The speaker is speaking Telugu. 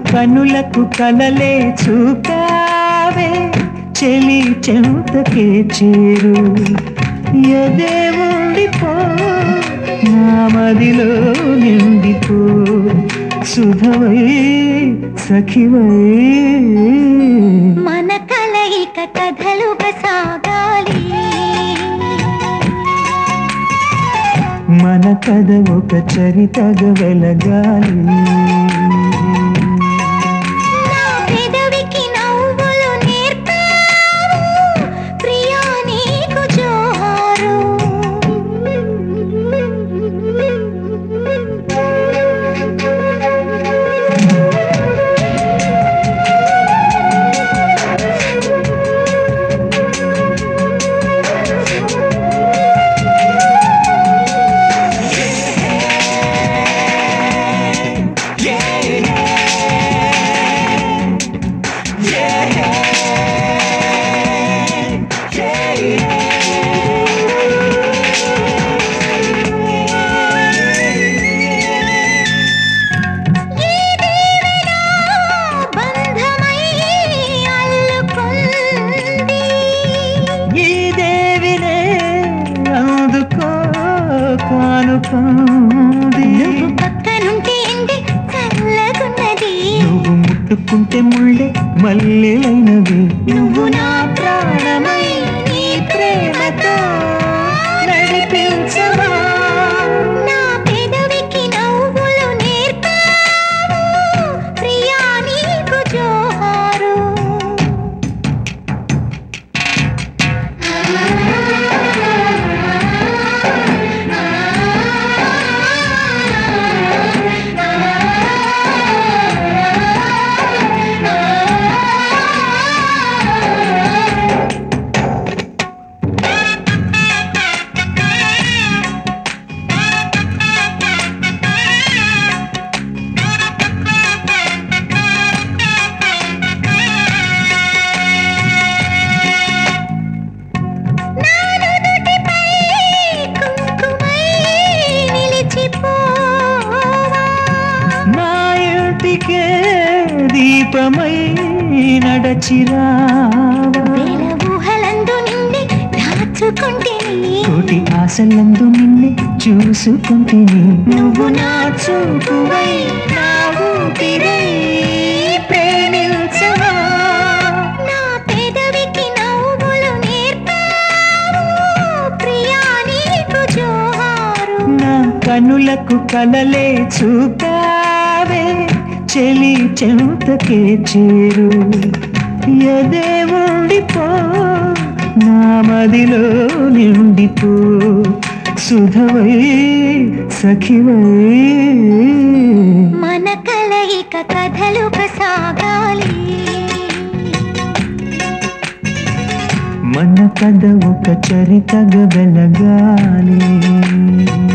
కనులకు కలలే చూపావే చెలి చెంతకే చేరు ఎదే ఉండిపో నా మదిలో నిండిపో సుధవై సఖివై మన కలయిక కథలుగా సాగాలి మన కథ ఒక చరితగా వెలగాలి నా పెదవికి నవ్వులు నేర్పావు ప్రియా నీకు జోహారు ఈ దీవెన బంధమై అల్లుకుంది ఈ దేవినే అందుకో కానుకంది నువ్వు పక్కనుంటే ఎండి చల్లగున్నది నువ్వు ముట్టుకుంటే ముళ్ళే మల్లెలైనవి నువ్వు నా ప్రాణమై నీ ప్రేమతో నడిపించవా నా పెదవికి నవ్వులు నేర్పావు ప్రియా నీకు జోహారు నానునుటిపై కుంకుమై నిలిచిపోవా నా ఇంటికే దీపమై నడచిరావా వేల ఊహలందు నిండి దాచుకుంటేని కోటి ఆశలందు నిన్నే చూసుకుంటేని నువ్వు నా చూపువై నా ఊపిరై ప్రేమించవా నా పెదవికి నవ్వులు నేర్పావు ప్రియా నీకు జోహారు నా కనులకు కలలే చూపావే చెలి చెంతకే చేరు ఎదే ఉండిపో నా మదిలో నిండిపో సుధవై సఖివై మన కలయిక కథలుగా సాగాలి మన కథ ఒక చరితగా వెలగాలి